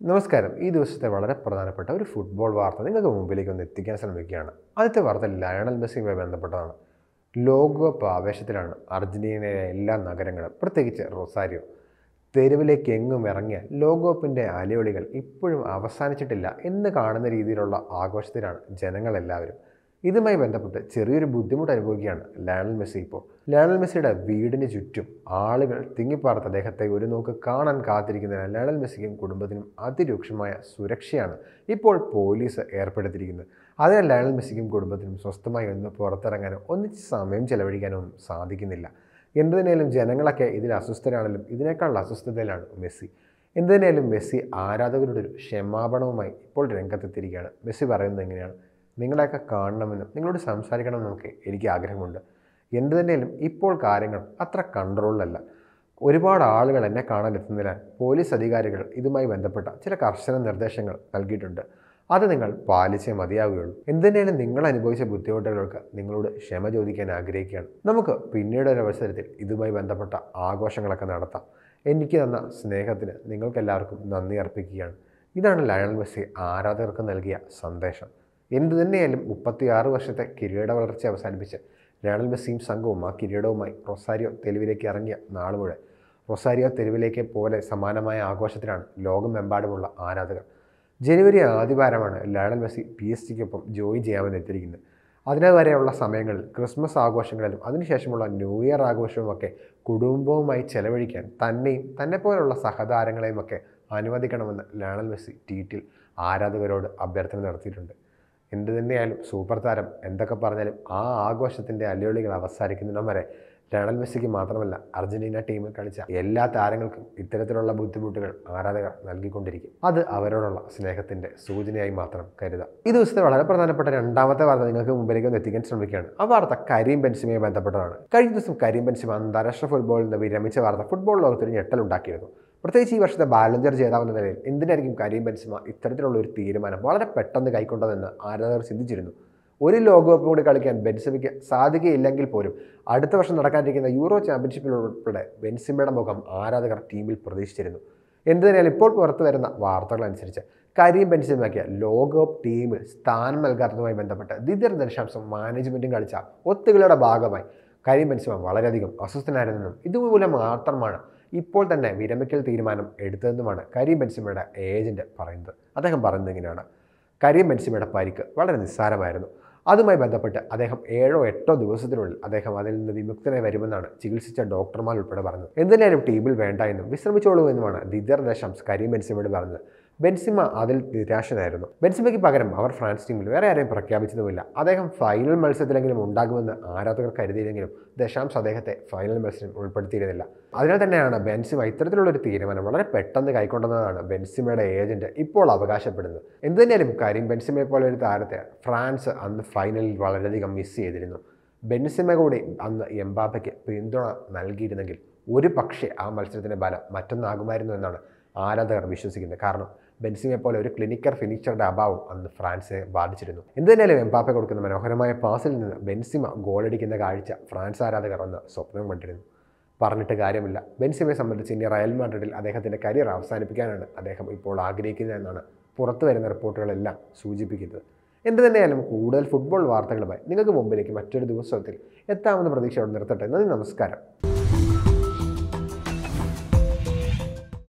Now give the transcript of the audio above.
നമസ്കാരം ഈ ദിവസത്തെ വളരെ പ്രധാനപ്പെട്ട ഒരു ഫുട്ബോൾ വാർത്ത നിങ്ങൾക്ക് മുമ്പിലേക്ക് ഒന്ന് എത്തിക്കാൻ ശ്രമിക്കുകയാണ് ആദ്യത്തെ വാർത്ത ലയണൽ മെസ്സിയുമായി ബന്ധപ്പെട്ടതാണ് ലോകകപ്പ് ആവേശത്തിലാണ് അർജന്റീനയിലെ എല്ലാ നഗരങ്ങളും പ്രത്യേകിച്ച് റൊസാരിയോ തെരുവിലേക്ക് എങ്ങും ഇറങ്ങിയ ലോകകപ്പിൻ്റെ അലയൊളികൾ ഇപ്പോഴും അവസാനിച്ചിട്ടില്ല എന്ന് കാണുന്ന രീതിയിലുള്ള ആഘോഷത്തിലാണ് ജനങ്ങളെല്ലാവരും ഇതുമായി ബന്ധപ്പെട്ട് ചെറിയൊരു ബുദ്ധിമുട്ട് അനുഭവിക്കുകയാണ് ലയണൽ മെസ്സി ഇപ്പോൾ ലയണൽ മെസ്സിയുടെ വീടിന് ചുറ്റും ആളുകൾ തിങ്ങിപ്പാർത്ത അദ്ദേഹത്തെ ഒരു നോക്ക് കാണാൻ കാത്തിരിക്കുന്നതിനാൽ ലയണൽ മെസ്സിക്കും കുടുംബത്തിനും അതിരൂക്ഷമായ സുരക്ഷയാണ് ഇപ്പോൾ പോലീസ് ഏർപ്പെടുത്തിയിരിക്കുന്നത് അതിനാൽ ലയണൽ മെസ്സിക്കും കുടുംബത്തിനും സ്വസ്ഥമായി ഒന്ന് പുറത്തിറങ്ങാനോ ഒന്നിച്ച് സമയം ചെലവഴിക്കാനോ ഒന്നും സാധിക്കുന്നില്ല എന്തിനേലും ജനങ്ങളൊക്കെ ഇതിൽ അസ്വസ്ഥരാണെങ്കിലും ഇതിനേക്കാൾ അസ്വസ്ഥതയിലാണ് മെസ്സി എന്തിനേലും മെസ്സി ആരാധകരുടെ ഒരു ക്ഷമാപണവുമായി ഇപ്പോൾ രംഗത്തെത്തിയിരിക്കുകയാണ് മെസ്സി പറയുന്നത് എങ്ങനെയാണ് നിങ്ങളെയൊക്കെ കാണണമെന്നും നിങ്ങളോട് സംസാരിക്കണമെന്നൊക്കെ എനിക്ക് ആഗ്രഹമുണ്ട് എന്ത് തന്നെയാലും ഇപ്പോൾ കാര്യങ്ങൾ അത്ര കൺട്രോളിലല്ല ഒരുപാട് ആളുകൾ എന്നെ കാണാൻ എത്തുന്നതിനാൽ പോലീസ് അധികാരികൾ ഇതുമായി ബന്ധപ്പെട്ട ചില കർശന നിർദ്ദേശങ്ങൾ നൽകിയിട്ടുണ്ട് അത് നിങ്ങൾ പാലിച്ചേ മതിയാവുകയുള്ളൂ എന്തിനേലും നിങ്ങൾ അനുഭവിച്ച ബുദ്ധിമുട്ടുകൾക്ക് നിങ്ങളോട് ക്ഷമ ചോദിക്കാൻ ആഗ്രഹിക്കുകയാണ് നമുക്ക് പിന്നീട് ഒരു അവസരത്തിൽ ഇതുമായി ബന്ധപ്പെട്ട ആഘോഷങ്ങളൊക്കെ നടത്താം എനിക്ക് തന്ന സ്നേഹത്തിന് നിങ്ങൾക്കെല്ലാവർക്കും നന്ദി അർപ്പിക്കുകയാണ് ഇതാണ് ലയണൽ മെസ്സി ആരാധകർക്ക് നൽകിയ സന്ദേശം എന്തു തന്നെയായാലും മുപ്പത്തിയാറ് വർഷത്തെ കിരീട വളർച്ച അവസാനിപ്പിച്ച് ലയണൽ മെസ്സിയും സംഘവും ആ കിരീടവുമായി റൊസാരിയോ തെരുവിലേക്ക് ഇറങ്ങിയ നാൾ മുഴുവൻ റൊസാരിയോ തെരുവിലേക്ക് പോലെ സമാനമായ ആഘോഷത്തിലാണ് ലോകമെമ്പാടുമുള്ള ആരാധകർ ജനുവരി ആദ്യവാരമാണ് ലയണൽ മെസ്സി പി എസ് ജിക്കൊപ്പം ജോയിൻ ചെയ്യാമെന്ന് എത്തിയിരിക്കുന്നത് അതിനു വരെയുള്ള സമയങ്ങളിൽ ക്രിസ്മസ് ആഘോഷങ്ങളിലും അതിനുശേഷമുള്ള ന്യൂ ഇയർ ആഘോഷവുമൊക്കെ കുടുംബവുമായി ചെലവഴിക്കാൻ തന്നെയും തന്നെ പോലുള്ള സഹതാരങ്ങളെയും ഒക്കെ അനുവദിക്കണമെന്ന് ലയണൽ മെസ്സി ട്വീറ്റിൽ ആരാധകരോട് അഭ്യർത്ഥന നടത്തിയിട്ടുണ്ട് എന്ത് തന്നെയായാലും സൂപ്പർ താരം എന്തൊക്കെ പറഞ്ഞാലും ആ ആഘോഷത്തിൻ്റെ അല്ലൊളികൾ അവസാനിക്കുന്നിടം വരെ ലയണൽ മെസ്സിക്ക് മാത്രമല്ല അർജന്റീന ടീമിൽ കളിച്ച എല്ലാ താരങ്ങൾക്കും ഇത്തരത്തിലുള്ള ബുദ്ധിമുട്ടുകൾ ആരാധകർ നൽകിക്കൊണ്ടിരിക്കും അത് അവരോടുള്ള സ്നേഹത്തിൻ്റെ സൂചനയായി മാത്രം കരുതാം ഈ ദിവസത്തെ വളരെ പ്രധാനപ്പെട്ട രണ്ടാമത്തെ വാർത്ത നിങ്ങൾക്ക് മുമ്പിലേക്ക് ഒന്ന് എത്തിക്കാൻ ശ്രമിക്കുകയാണ് ആ വാർത്ത കരീം ബെൻസിമയുമായി ബന്ധപ്പെട്ടതാണ് കഴിഞ്ഞ ദിവസം കരീം ബെൻസിമ അന്താരാഷ്ട്ര ഫുട്ബോളിൽ നിന്ന് വിരമിച്ച വാർത്ത ഫുട്ബോൾ ലോകത്തൊരു ഞെട്ടലുണ്ടാക്കിയിരുന്നു പ്രത്യേകിച്ച് ഈ വർഷത്തെ ബാലഞ്ചർ ജേതാവെന്ന നിലയിൽ എന്തിനായിരിക്കും കരീം ബെൻസിമ ഇത്തരത്തിലുള്ള ഒരു തീരുമാനം വളരെ പെട്ടെന്ന് കൈക്കൊണ്ടതെന്ന് ആരാധകർ ചിന്തിച്ചിരുന്നു ഒരു ലോകകപ്പ് കൂടി കളിക്കാൻ ബെൻസിമയ്ക്ക് സാധിക്കുകയില്ലെങ്കിൽ പോലും അടുത്ത വർഷം നടക്കാനിരിക്കുന്ന യൂറോ ചാമ്പ്യൻഷിപ്പിൽ ഉൾപ്പെടെ ബെൻസിമയുടെ മുഖം ആരാധകർ ടീമിൽ പ്രതീക്ഷിച്ചിരുന്നു എന്തിനാലും ഇപ്പോൾ പുറത്തു വരുന്ന വാർത്തകളനുസരിച്ച് കരീം ബെൻസിമയ്ക്ക് ലോകകപ്പ് ടീമിൽ സ്ഥാനം നൽകാത്തതുമായി ബന്ധപ്പെട്ട് ദിദിർ ദശാംശം മാനേജ്മെൻറ്റും കളിച്ച ഒത്തുകളിയുടെ ഭാഗമായി കരീം ബെൻസിമ വളരെയധികം അസ്വസ്ഥനായിരുന്നെന്നും ഇതുമൂലം മാത്രമാണ് ഇപ്പോൾ തന്നെ വിരമിക്കൽ തീരുമാനം എടുത്തതെന്നുമാണ് കരീം ബെൻസിമയുടെ ഏജന്റ് പറയുന്നത് അദ്ദേഹം പറയുന്നത് ഇങ്ങനെയാണ് കരീം ബെൻസിമയുടെ പരിക്ക് വളരെ നിസ്സാരമായിരുന്നു അതുമായി ബന്ധപ്പെട്ട് അദ്ദേഹം ഏഴോ എട്ടോ ദിവസത്തിനുള്ളിൽ അദ്ദേഹം അതിൽ നിന്ന് വിമുക്തനായി വരുമെന്നാണ് ചികിത്സിച്ച ഡോക്ടർമാർ ഉൾപ്പെടെ പറഞ്ഞത് എന്തിനായാലും ടീമിൽ വേണ്ട എന്നും വിശ്രമിച്ചോളൂ എന്നുമാണ് ദിദർ ദശംസ് കരീം ബെൻസിമയോട് പറഞ്ഞത് ബെൻസിമ അതിൽ നിരാശനായിരുന്നു ബെൻസിമയ്ക്ക് പകരം അവർ ഫ്രാൻസ് ടീമിൽ വേറെ ആരെയും പ്രഖ്യാപിച്ചതുമില്ല അദ്ദേഹം ഫൈനൽ മത്സരത്തിലെങ്കിലും ഉണ്ടാകുമെന്ന് ആരാധകർ കരുതിയില്ലെങ്കിലും ദശാംശ് അദ്ദേഹത്തെ ഫൈനൽ മത്സരം ഉൾപ്പെടുത്തിയിരുന്നില്ല അതിനാൽ തന്നെയാണ് ബെൻസിമ ഇത്തരത്തിലുള്ള ഒരു തീരുമാനം വളരെ പെട്ടെന്ന് കൈക്കൊണ്ടെന്നതാണ് ബെൻസിമയുടെ ഏജന്റ് ഇപ്പോൾ അവകാശപ്പെടുന്നത് എന്തുതന്നെയാലും കാര്യം ബെൻസിമയെ പോലെ ഒരു താരത്തെ ഫ്രാൻസ് അന്ന് ഫൈനലിൽ വളരെയധികം മിസ് ചെയ്തിരുന്നു ബെൻസിമ കൂടി അന്ന് എംബാപ്പയ്ക്ക് പിന്തുണ നൽകിയിരുന്നെങ്കിൽ ഒരു പക്ഷേ ആ മത്സരത്തിൻ്റെ ബലം മറ്റൊന്നാകുമായിരുന്നു എന്നാണ് ആരാധകർ വിശ്വസിക്കുന്നത് കാരണം ബെൻസിമെ പോലെ ഒരു ക്ലിനിക്കർ ഫിനിഷറുടെ അഭാവം അന്ന് ഫ്രാൻസിനെ ബാധിച്ചിരുന്നു എന്തിനാലും എംപാപ്പെ കൊടുക്കുന്ന മനോഹരമായ പാസിൽ നിന്ന് ബെൻസിമ ഗോളടിക്കുന്ന കാഴ്ച ഫ്രാൻസ് ആരാധകർ അന്ന് സ്വപ്നം കണ്ടിരുന്നു പറഞ്ഞിട്ട് കാര്യമില്ല ബെൻസിമയെ സംബന്ധിച്ച് ഇനി റയൽ മാഡ്രിഡിൽ അദ്ദേഹത്തിൻ്റെ കരിയർ അവസാനിപ്പിക്കാനാണ് അദ്ദേഹം ഇപ്പോൾ ആഗ്രഹിക്കുന്നതെന്നാണ് പുറത്തു വരുന്ന റിപ്പോർട്ടുകളെല്ലാം സൂചിപ്പിക്കുന്നത് എന്ത് തന്നെയായാലും കൂടുതൽ ഫുട്ബോൾ വാർത്തകളുമായി നിങ്ങൾക്ക് മുമ്പിലേക്ക് മറ്റൊരു ദിവസത്തിൽ എത്താമെന്ന പ്രതീക്ഷയോടെ നിർത്തട്ടെ നന്ദി നമസ്കാരം